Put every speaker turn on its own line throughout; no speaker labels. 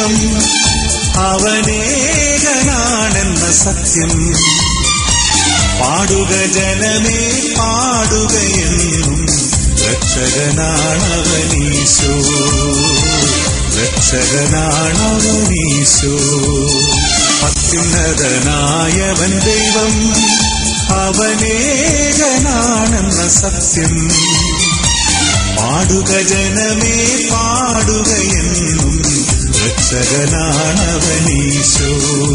ദൈവം അവനേകനാണെന്ന സത്യം പാടുക ജനമേ പാടുകയെന്നും രക്ഷകനാണവനീശോ രക്ഷകനാണവനീശോ അത്യുന്നതനായവൻ ദൈവം അവനേകനാണെന്ന സത്യം പാടുക ജനമേ പാടുകയെന്നും രക്ഷകനാണവനീശോ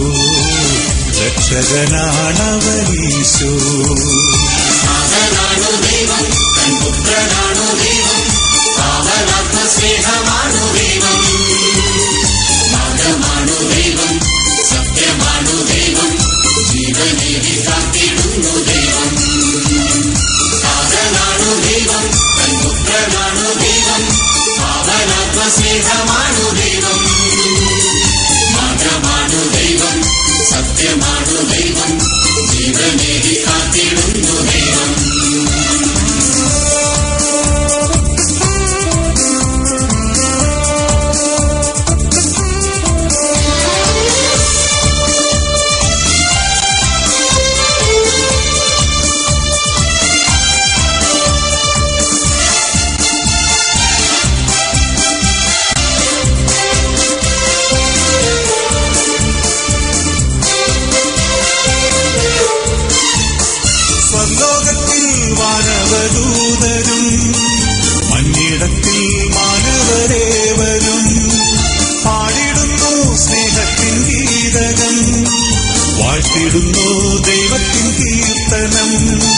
രക്ഷകനാണവനീശോ
അവനാണു ദൈവം തൻ പുത്രനാണു ദൈവം പാവനാത്മ സ്നേഹമാണു ദൈവം മാർഗമാണു ദൈവം സത്യമാണു ദൈവം ജീവനേവി കാത്തിടുന്നു ദൈവം അവനാണു ദൈവം തൻ പുത്രനാണു ദൈവം പാവനാത്മ സ്നേഹമാണു ദൈവം മാർഗമാണു ദൈവം സത്യമാണു ദൈവം ജീവനേവി കാത്തിടുന്നു ദൈവം
സ്വർലോകത്തിൽ വാനവദൂതരും മഞ്ഞിടത്തിൽ മാനവരേവരും പാടിടുന്നു സ്നേഹത്തിൻ ഗീതകം വാഴ്ത്തിടുന്നു ദൈവത്തിൻ കീർത്തനം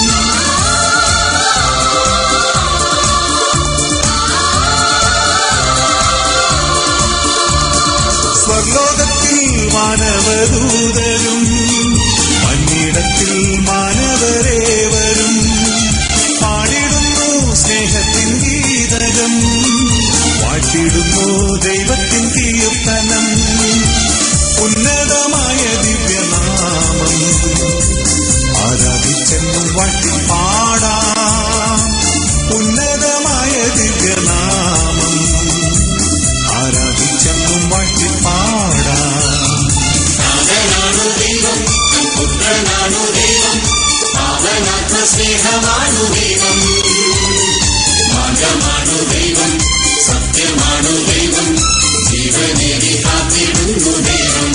സ്വർലോകത്തിൽ മാനവദൂതരും മഞ്ഞിടത്തിൽ മാനവരേവരും പാടിടുന്നു സ്നേഹത്തിൻ ഗീതകം വാഴ്ത്തിടുന്നു ദൈവത്തിൻ കീർത്തനം ഉന്നതമായ ദിവ്യനാമം ആരാധിച്ചെന്നും വാഴ്ത്തി പാടാം ഉന്നതമായ ദിവ്യനാമം ആരാധിച്ചെന്നും വാഴ്ത്തി പാടാം
നാഥനാണു ദൈവം തൻ പുത്രനാണു ദൈവം പാവനാത്മ സ്നേഹമാണു ദൈവം മാർഗമാണു ദൈവം സത്യമാണു ദൈവം ജീവനേവി കാത്തിടുന്നു ദൈവം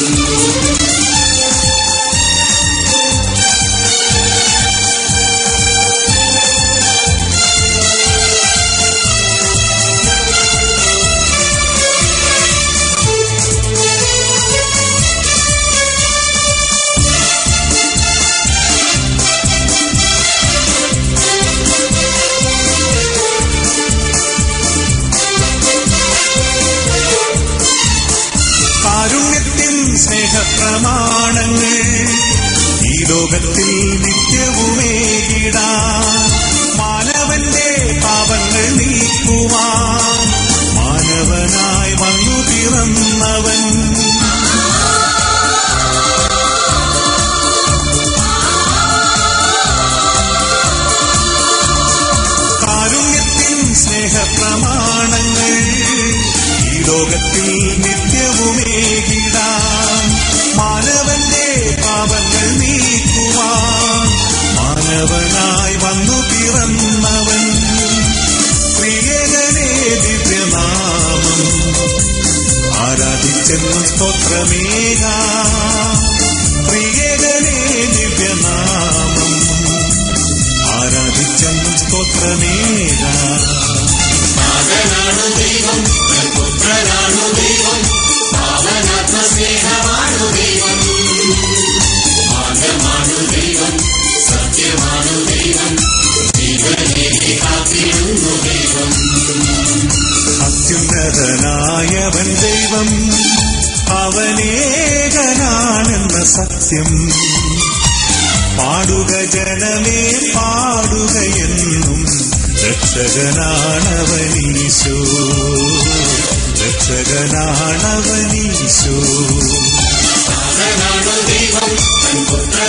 കാരുണ്യത്തിൻ സ്നേഹപ്രമാണങ്ങൾ ഈ ലോകത്തിൽ നിത്യവുമേകിടാൻ മാനവന്റെ പാപങ്ങൾ നീക്കുവാൻ മാനവനായി വന്നു പിറന്നവൻ കാരുണ്യത്തിൻ സ്നേഹപ്രമാണങ്ങൾ ഈ ലോകത്തിൽ നിത്യവുമേകിടാൻ മാനവന്റെ പാപങ്ങൾ നീക്കുവാൻ മാനവനായി വന്നു പിറന്നവൻ പ്രിയകനെ ദിവ്യനാമം ആരാധിച്ചെന്നും സ്തോത്രമേക പ്രിയകനെ ദിവ്യനാമം ആരാധിച്ചെന്നും സ്തോത്രമേക
നാഥനാണു ദൈവം തൻ പുത്രനാണു ദൈവം പാവനാത്മ സ്നേഹമാണു ദൈവം മാർഗമാണു ദൈവം സത്യമാണു ദൈവം ജീവനേവി കാത്തിടുന്നു ദൈവം
അത്യുന്നതനായവൻ ദൈവം അവനേകനാണെന്ന സത്യം പാടുക ജനമേ പാടുകയെന്നും രക്ഷകനാണവനീശോ രക്ഷകനാണവനീശോ
നാഥനാണു ദൈവം തൻ പുത്ര